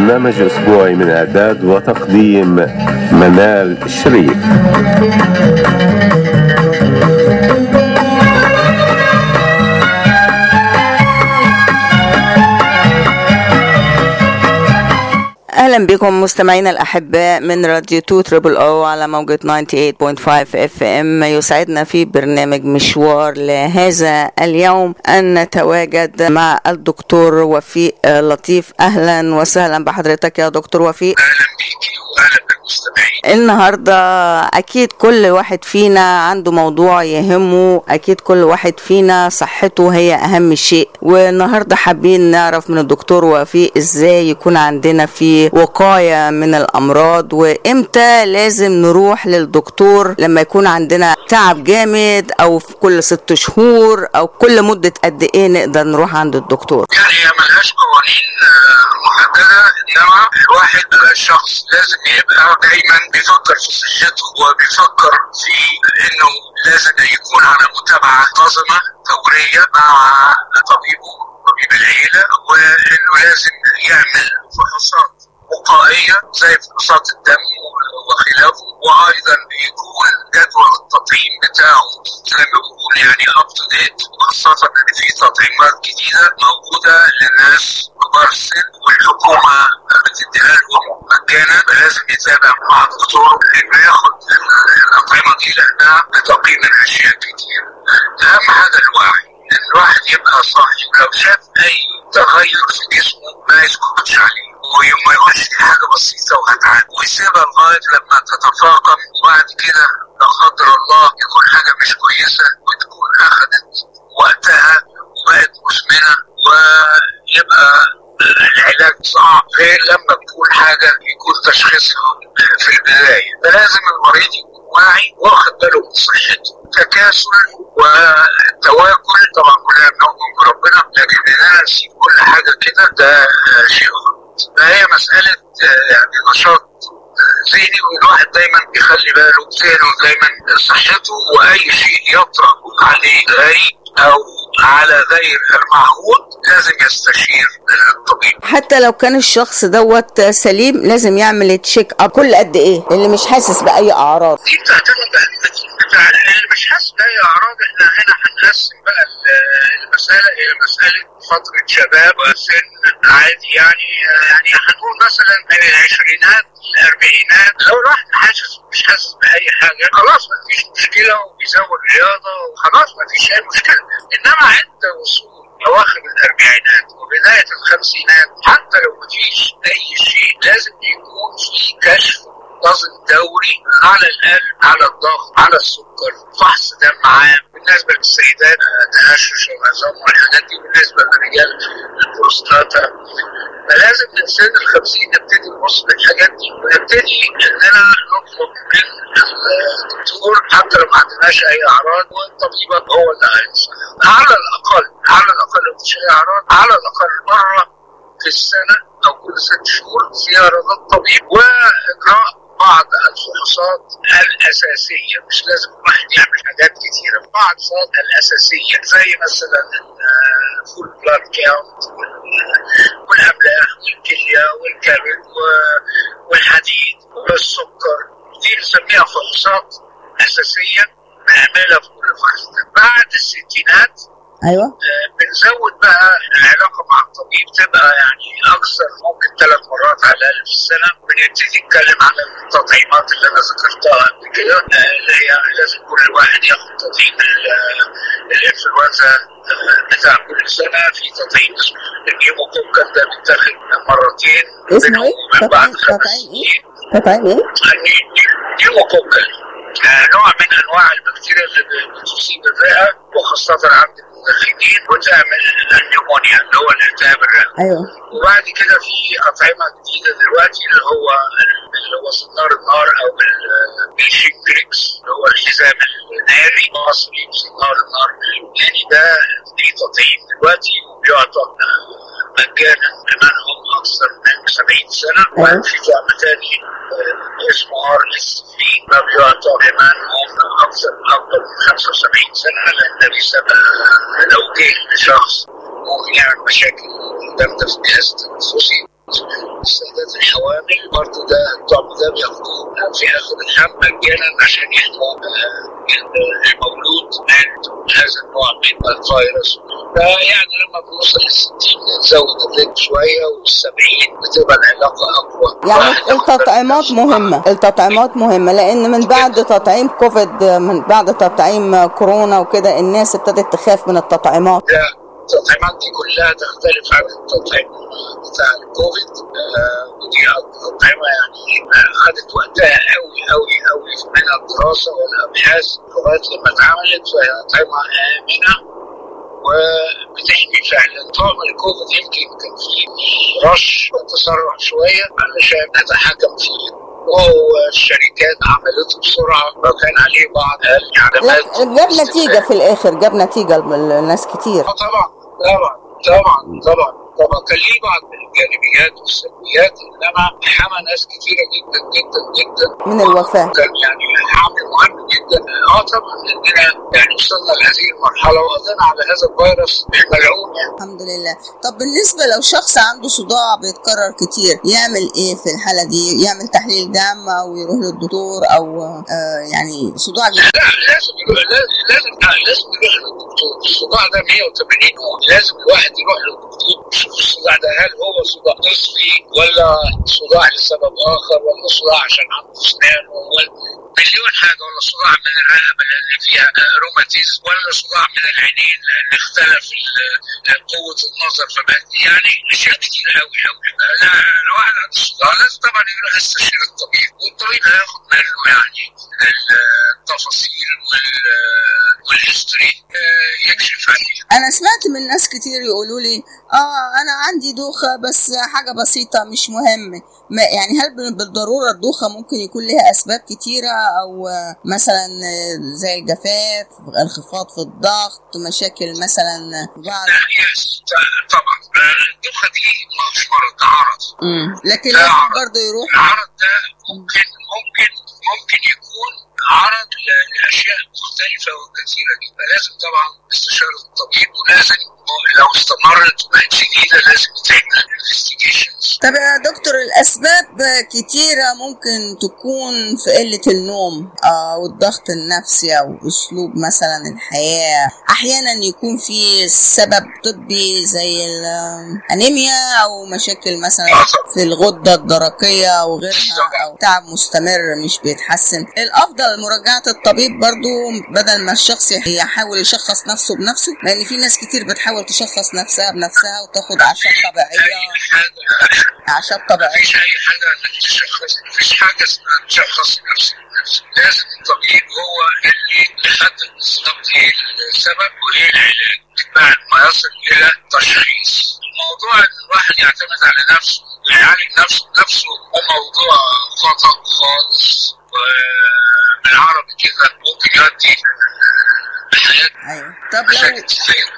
برنامج أسبوعي من إعداد وتقديم منال الشريف اهلا بكم مستمعينا الاحباء من راديو 2 تريبل او على موجة 98.5 اف ام يسعدنا في برنامج مشوار لهذا اليوم ان نتواجد مع الدكتور وفيق لطيف اهلا وسهلا بحضرتك يا دكتور وفيق اهلا بيكي واهلا بالمستمعين النهارده اكيد كل واحد فينا عنده موضوع يهمه اكيد كل واحد فينا صحته هي اهم شيء والنهارده حابين نعرف من الدكتور وفيق ازاي يكون عندنا في وقايه من الامراض وامتى لازم نروح للدكتور لما يكون عندنا تعب جامد او في كل ست شهور او كل مده قد ايه نقدر نروح عند الدكتور يعني هي ملهاش قوانين آه، محدده انما الواحد آه، الشخص لازم يبقى دايما بيفكر في صحته وبيفكر في انه لازم يكون على متابعه منتظمه دوريه مع طبيبه طبيب العيله وانه لازم يعمل فحوصات وقائيه زي فحوصات الدم وخلافه وايضا بيكون جدول التطعيم بتاعه زي ما بقول يعني اب تو ديت وخاصه ان في تطعيمات جديده موجوده للناس كبار السن والحكومه بتديها لهم مجانا لازم يتابع مع الدكتور انه ياخد الاطعمه دي لانها بتقي من اشياء كتير اهم حاجه الوعي ان الواحد يبقى صاحي ولو شاف اي تغير في جسمه ما يسكتش عليه وما يقولش دي حاجه بسيطه وهتعدي ويسيبها لغايه لما تتفاقم وبعد كده لا قدر الله يكون حاجه مش كويسه وتكون اخذت وقتها وبقت مزمنه ويبقى العلاج صعب غير لما تكون حاجه يكون تشخيصها في البدايه فلازم المريض يكون واعي واخد باله من صحته تكاسل والتواكل طبعا كلنا بنؤمن بربنا لكن اننا نسيب كل حاجه كده ده آه، شيء غلط فهي مساله آه، يعني نشاط آه، ذهني والواحد دايما بيخلي باله ذهنه دايما صحته واي شيء يطرأ عليه غريب او على غير المعهود لازم يستشير الطبيب حتى لو كان الشخص دوت سليم لازم يعمل تشيك اب كل قد ايه اللي مش حاسس باي اعراض دي بتعتمد بقى بتاع اللي مش حاسس باي اعراض احنا هنا هنقسم بقى ال- المساله الى مساله فتره شباب وسن عادي يعني يعني هنقول مثلا من العشرينات الاربعينات لو الواحد حاسس مش حاسس باي حاجه خلاص ما فيش مشكله وبيزود رياضه وخلاص ما فيش اي مشكله انما عند وصول اواخر الاربعينات وبدايه الخمسينات حتى لو ما فيش اي شيء لازم يكون في كشف منتظم دوري على القلب على الضغط على السكر فحص دم عام بالنسبه للسيدات آه، تهشش العظام والحاجات دي بالنسبه للرجال البروستاتا فلازم من سن ال 50 نبتدي نبص للحاجات دي ونبتدي اننا نطلب من الدكتور حتى لو ما عندناش اي اعراض والطبيب هو اللي هينصح على الاقل على الاقل لو مفيش اي اعراض على الاقل مره في السنه او كل ست شهور زياره للطبيب واجراء بعض الفحوصات الاساسيه مش لازم الواحد يعمل حاجات كثيره بعض الفحوصات الاساسيه زي مثلا الفول بلاد كاونت والاملاح والكليه والكبد و- والحديد والسكر دي بنسميها فحوصات اساسيه بنعملها في كل فحص بعد الستينات ايوه آه، بنزود بقى العلاقه مع الطبيب تبقى يعني اكثر ممكن ثلاث مرات على الاقل في السنه بنبتدي نتكلم عن التطعيمات اللي انا ذكرتها قبل كده آه، اللي هي لازم كل واحد ياخد تطعيم ال- آه، الانفلونزا آه، بتاع كل سنه في تطعيم اسمه النيوموكوكال ده بيتاخد مرتين اسمه ايه؟ بينهم بعد تطعيم- خمس تطعيم ايه؟ سنين تطعيم ايه؟ نيوموكوكال نوع من انواع البكتيريا اللي بتصيب الرئه وخاصه عند المدخنين وتعمل النيومونيا اللي هو الالتهاب الرئوي ايوه وبعد كده في اطعمه جديده دلوقتي اللي هو اللي هو صنار النار او الشينجريكس اللي هو الحزام الناري مصري صنار النار اليوناني ده في تطعيم دلوقتي وبيعطى مجانا لمن هم اكثر من 70 سنه وفي طعم تاني آه، اسمه ار اس في ما بيعطى لمن هم اكثر اكثر من 75 سنه لان ده بيسبب لو جه لشخص ممكن يعمل مشاكل جامده في الجهاز التنفسي السيدات الحوامل برضه ده الطعم ده بياخدوه في اخر الحمل مجانا عشان يحموا المولود من هذا النوع من الفيروس فيعني لما بنوصل لل 60 نزود الريت شويه وال 70 بتبقى العلاقه اقوى يعني التطعيمات مهمة التطعيمات مهمة لأن من بعد تطعيم كوفيد من بعد تطعيم كورونا وكده الناس ابتدت تخاف من التطعيمات لا التطعيمات دي كلها تختلف عن التطعيم بتاع الكوفيد آه ودي أطعمة يعني خدت وقتها قوي قوي قوي من الدراسة والأبحاث لغاية لما اتعملت فهي أطعمة آمنة وبتحمي فعلا طعم الكوفيد يمكن كان فيه رش وتسرع شوية علشان نتحكم فيه والشركات عملته بسرعة وكان عليه بعض العلامات جاب نتيجة في الآخر جاب نتيجة لناس كتير اه طبعا طبعا طبعا طبعا طبعا كان ليه بعض الجانبيات والسلبيات انما حمى ناس كثيره جدا جدا جدا من الوفاة كان يعني عامل مهم جدا اه طبعا اننا يعني وصلنا لهذه المرحله وقضينا على هذا الفيروس الملعون يعني الحمد لله طب بالنسبة لو شخص عنده صداع بيتكرر كتير يعمل ايه في الحالة دي يعمل تحليل دم او يروح للدكتور او آه يعني صداع جدا لا لازم يروح لازم لازم لازم يروح للدكتور الصداع ده 180 نوع لازم الواحد يروح للدكتور يشوف الصداع ده هل هو صداع طفلي ولا صداع لسبب اخر ولا صداع عشان عنده اسنان ولا مليون حاجه ولا صداع من الرقبه لان فيها روماتيزم ولا صداع من العينين لان اختلف ال- قوه النظر فبقت يعني اشياء كتير قوي قوي لا لو واحد عنده صداع لازم طبعا يروح يستشير الطبيب والطبيب هياخد منه يعني التفاصيل وال- والهيستوري آه، يكشف عليه انا سمعت من ناس كتير يقولوا لي اه انا عندي دوخة بس حاجة بسيطة مش مهم ما يعني هل بال- بالضرورة الدوخة ممكن يكون لها اسباب كتيرة او آه، مثلا آه، زي الجفاف انخفاض في الضغط مشاكل مثلا بعض لا يس طبعا آه، الدوخه دي مش مرض ده عرض مم. لكن لا لازم عرض. برضه يروح العرض ده ممكن ممكن ممكن يكون عرض ل- لاشياء مختلفه وكثيره جدا لازم طبعا استشاره الطبيب ولازم لو استمرت وبقت شديده لازم تعمل انفستيجيشنز طب يا دكتور الأسباب كتيرة ممكن تكون في قلة النوم أو الضغط النفسي أو أسلوب مثلا الحياة أحيانا يكون في سبب طبي زي الأنيميا أو مشاكل مثلا في الغدة الدرقية أو غيرها أو تعب مستمر مش بيتحسن الأفضل مراجعة الطبيب برضو بدل ما الشخص يحاول يشخص نفسه بنفسه لأن في ناس كتير بتحاول تشخص نفسها بنفسها وتاخد أعشاب طبيعية اي حاجه أعشاب طبيعية مفيش اي حاجه انك تشخص مفيش حاجه اسمها تشخص نفسك بنفسك لازم الطبيب هو اللي يحدد بالظبط ايه السبب وايه العلاج بعد ما يصل الى تشخيص الموضوع ان الواحد يعتمد على نفسه ويعالج نفسه بنفسه هو موضوع خطا خالص وبالعربي كده ممكن يؤدي لحياه أيوة طب لو مشاكل كتير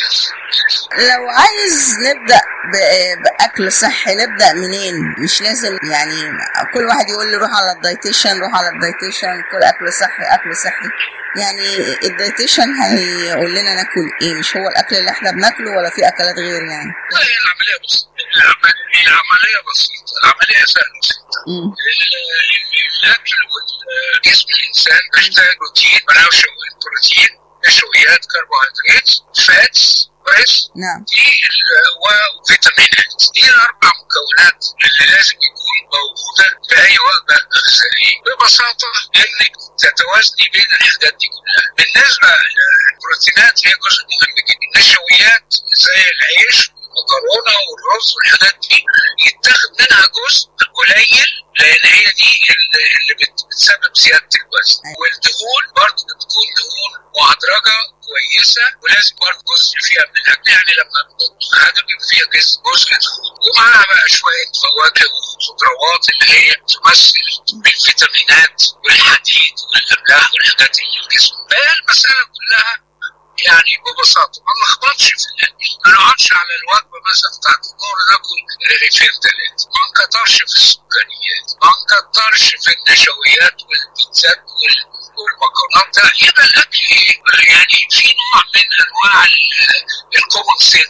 لو عايز نبدأ ب- بأكل صحي نبدأ منين؟ مش لازم يعني كل واحد يقول لي روح على الدايتيشن روح على الدايتيشن كل أكل صحي أكل صحي يعني الدايتيشن هيقول لنا ناكل إيه مش هو الأكل اللي إحنا بناكله ولا في أكلات غير يعني؟ لا هي العملية بسيطة العمل- العملية بسيطة العملية سهلة بسيطة مم. ال- الأكل والجسم الإنسان بيحتاج بروتين ونشويات بروتين نشويات كربوهيدرات فاتس كويس نعم دي ال- وفيتامينات دي الأربع مكونات اللي لازم يكون موجودة في أي وجبة غذائية ببساطة إنك تتوازني بين الحاجات دي كلها بالنسبة للبروتينات هي جزء مهم جدا النشويات زي العيش المكرونة والرز والحاجات دي يتاخد منها جزء قليل لأن هي دي اللي اللي بت- بتسبب زيادة الوزن والدهون برضه بتكون دهون معدرجة كويسة ولازم برضه جزء فيها من الأكل يعني لما بنطبخ حاجة بيبقى فيها جزء جزء دهون ومعاها بقى شوية فواكه وخضروات اللي هي تمثل بالفيتامينات والحديد والأملاح والحاجات اللي في الجسم فهي المسألة كلها يعني ببساطة ما نلخبطش في الأكل ما نقعدش على الوجبة مثلا بتاعت الظهر ناكل رغيفين ثلاثة ما نكترش في السكريات ما نكترش في النشويات والبيتزات وال- والمكرونات ده يبقى الأكل إيه يعني في نوع من أنواع الكومن سينس كده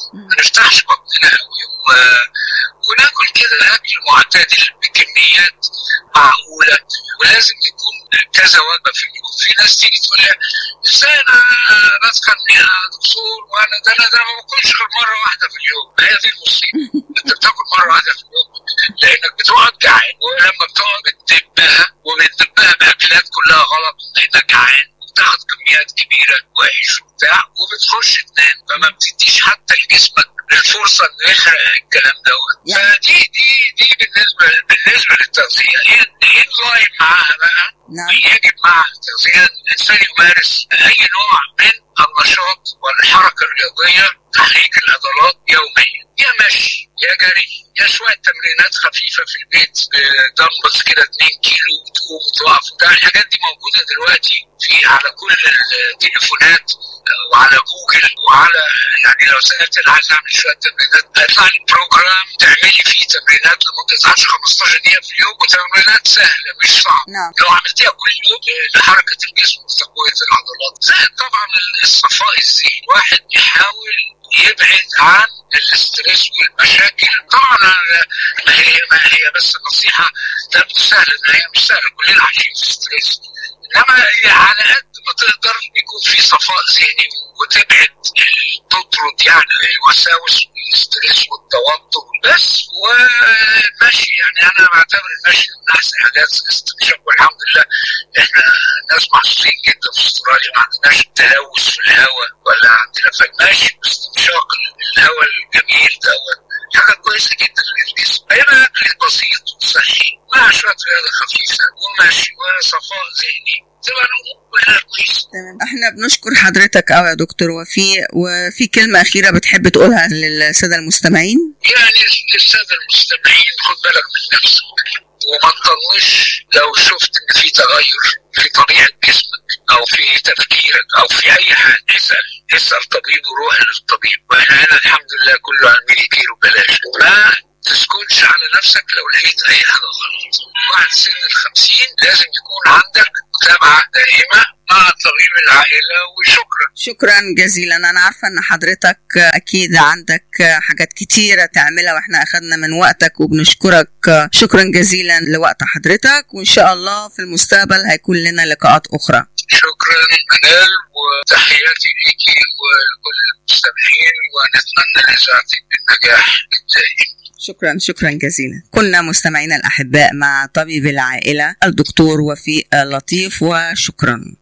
ما نفتحش بطننا قوي و... وناكل كده اكل معتدل بكميات معقوله ولازم يكون كذا وجبه في اليوم في ناس تيجي تقول لي ازاي انا بتخن يا دكتور وانا ده انا ده ما باكلش غير مره واحده في اليوم ما هي دي المصيبه انت بتاكل مره واحده في اليوم لانك بتقعد جعان ولما بتقعد بتدبها وبتدبها باكلات كلها غلط لانك جعان وبتاخد كميات كبيره وعيش وبتاع وبتخش تنام فما بتديش حتى لجسمك الفرصه انه يحرق الكلام دوت يعني- فدي دي دي بالنسبه بالنسبه للتغذيه ايه ايه اللاين معاها بقى نعم يجب مع التغذيه ان الانسان يمارس اي نوع من النشاط والحركه الرياضيه تحريك العضلات يوميا يا مشي يا جري يا شويه تمرينات خفيفه في البيت بدمبلز كده 2 كيلو تقوم وتقف ده الحاجات دي موجوده دلوقتي في على كل التليفونات وعلى جوجل وعلى يعني لو سالت انا عايز اعمل شويه تمرينات هيطلع لي بروجرام تعملي فيه تمرينات لمده 10 15 دقيقه في اليوم وتمرينات سهله مش صعبه نعم لو عملتيها كل يوم لحركه الجسم وتقويه العضلات زائد طبعا الصفاء الذهني واحد يحاول يبعد عن الاسترس والمشاكل طبعا أنا- ما هي ما هي بس نصيحه تبدو سهله ان هي مش سهله كلنا عايشين في ستريس انما هي على قد ما تقدر يكون في صفاء ذهني وتبعد تطرد يعني الوساوس والستريس والتوتر بس والمشي يعني انا بعتبر المشي من احسن حاجات الاستنشاق والحمد لله احنا ناس محظوظين جدا في استراليا ما عندناش تلوث في الهواء ولا عندنا فالمشي واستنشاق الهواء الجميل دوت حاجه كويسه جدا للجسم هيبقى اكل بسيط وصحي مع شويه رياضه خفيفه ومشي وصفاء ذهني تبقى الامور كلها كويسه تمام احنا بنشكر حضرتك قوي يا دكتور وفي وفي كلمة أخيرة بتحب تقولها للسادة المستمعين يعني للساده المستمعين خد بالك من نفسك وما تطنش لو شفت ان في تغير في طبيعه جسمك او في تفكيرك او في اي حاجه اسال اسال طبيب وروح للطبيب واحنا هنا الحمد لله كله على الميديكير وبلاش ما تسكتش على نفسك لو لقيت اي حاجه غلط بعد سن الخمسين لازم يكون عندك متابعه دائمه مع طبيب العائله وشكرا شكرا جزيلا أنا عارفة إن حضرتك أكيد عندك حاجات كتيرة تعملها وإحنا أخدنا من وقتك وبنشكرك شكرا جزيلا لوقت حضرتك وإن شاء الله في المستقبل هيكون لنا لقاءات أخرى شكرا منال وتحياتي ليكي ولكل المستمعين ونتمنى لإذاعتك بالنجاح الدائم شكرا شكرا جزيلا كنا مستمعينا الأحباء مع طبيب العائلة الدكتور وفيق لطيف وشكرا